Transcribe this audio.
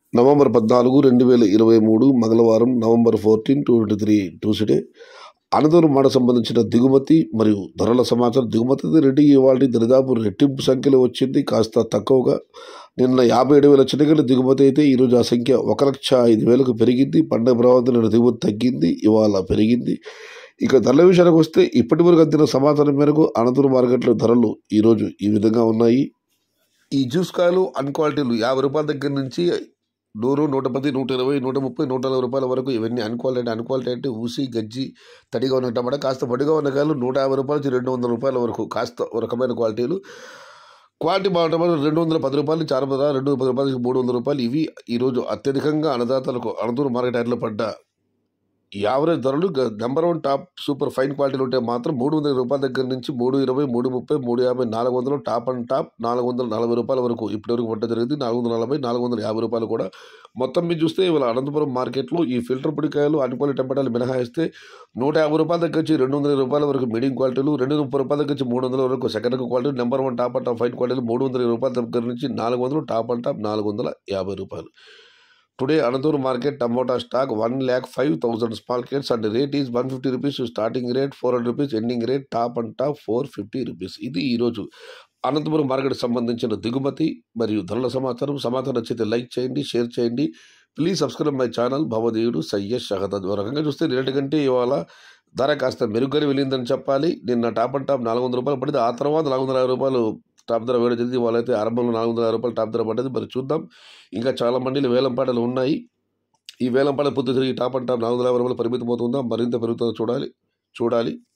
November పద్నాలుగు రెండు వేల ఇరవై మూడు మంగళవారం November fourteen two twenty three Tuesday Anantapur మాట సంబంధించిన దిగుమతి మరియు ధరల సమాచారం దిగుమతి రెడ్డి ఇవాళ దరిదాపు రెట్టింపు సంఖ్యలో వచ్చింది కాస్త తక్కువగా నిన్న యాభై ఏడు వేల చిన్నగల దిగుమతి అయితే ఈరోజు ఆ సంఖ్య ఒక లక్ష ఐదు వేలకు పెరిగింది పండుగ ప్రభావంతో నిన్న దిగుమతి తగ్గింది ఇవాళ పెరిగింది ఇక ధరల విషయానికి వస్తే ఇప్పటి వరకు అందిన సమాచారం మేరకు అనంతపురం మార్కెట్లో ధరలు ఈరోజు ఈ విధంగా ఉన్నాయి ఈ జ్యూస్ కాయలు అన్ క్వాలిటీలు యాభై రూపాయల దగ్గర నుంచి నూరు నూట పది నూట ఇరవై నూట ముప్పై నూట నలభై రూపాయల వరకు ఇవన్నీ అన్క్వాలిటీ అన్క్వాలిటీ అంటే ఊసి గజ్జి తడిగా ఉన్న టమాటా కాస్త పొడిగా ఉన్న కాయలు నూట యాభై రూపాయల నుంచి రెండు వందల రూపాయల వరకు కాస్త ఒక రకమైన క్వాలిటీలు క్వాలిటీ బాగుంటే రెండు వందల పది రూపాయలు చారు పద రెండు వందల పది రూపాయలు నుంచి మూడు వందల రూపాయలు ఇవి ఈరోజు అత్యధికంగా అన్నదాతలకు అనంతపురం మార్కెట్ యార్డ్లో పడ్డ ఈ యావరేజ్ ధరలు గ- number one top super fine క్వాలిటీలు ఉంటే మాత్రం మూడు వందల రూపాయల దగ్గర నుంచి మూడు ఇరవై మూడు ముప్పై మూడు యాభై నాలుగు వందలు టాప్ అండ్ టాప్ నాలుగు వందల నలభై రూపాయల వరకు ఇప్పటివరకు పడ్డ జరిగింది నాలుగు వందల నలభై నాలుగు వందల యాభై రూపాయలు కూడా మొత్తం మీరు చూస్తే ఇవాళ అనంతపురం మార్కెట్లో ఈ ఫిల్టర్ పొడికాయలు అన్క్వాలిటీ టమాటాలు మినహాయిస్తే నూట యాభై రూపాయల దగ్గర నుంచి రెండు వందల రూపాయల వరకు మీడియం క్వాలిటీలు రెండు ముప్పై రూపాయల దగ్గర నుంచి మూడు వందల వరకు second quality number one top and top fine క్వాలిటీలు మూడు వందల రూపాయల దగ్గర నుంచి నాలుగు వందలు టాప్ అండ్ టాప్ నాలుగు వందల యాభై రూపాయలు today Anantapur market tomato stock one lakh five thousand small crates and rate is one fifty rupees starting rate four hundred rupees ending rate top and top four fifty rupees ఇది ఈరోజు Anantapuram market సంబంధించిన దిగుమతి మరియు ధరల సమాచారం సమాచారం నచ్చితే లైక్ చేయండి షేర్ చేయండి ప్లీజ్ సబ్స్క్రైబ్ మై ఛానల్ భవదేవుడు సయ్యద్ షహద్ ఓ రకంగా చూస్తే నిన్నటి కంటే ఇవాళ ధర కాస్త మెరుగ్గానే వెళ్ళిందని చెప్పాలి నిన్న టాప్ అండ్ టాప్ నాలుగు వందల రూపాయలు పడింది ఆ తర్వాత నాలుగు వందల యాభై రూపాయలు టాప్ ధర వేయడం జరిగింది వాళ్ళైతే ఆరంభంలో నాలుగు వందల యాభై రూపాయలు టాప్ ధర పడ్డది మరి చూద్దాం ఇంకా చాలా మండీలు వేలం పాటలు ఉన్నాయి ఈ వేలం పాటలు పొద్దు తిరిగి టాప్ అండ్ టాప్ నాలుగు వందల యాభై రూపాయలు పరిమితం అవుతుందా మరింత పెరుగుతుందో చూడాలి చూడాలి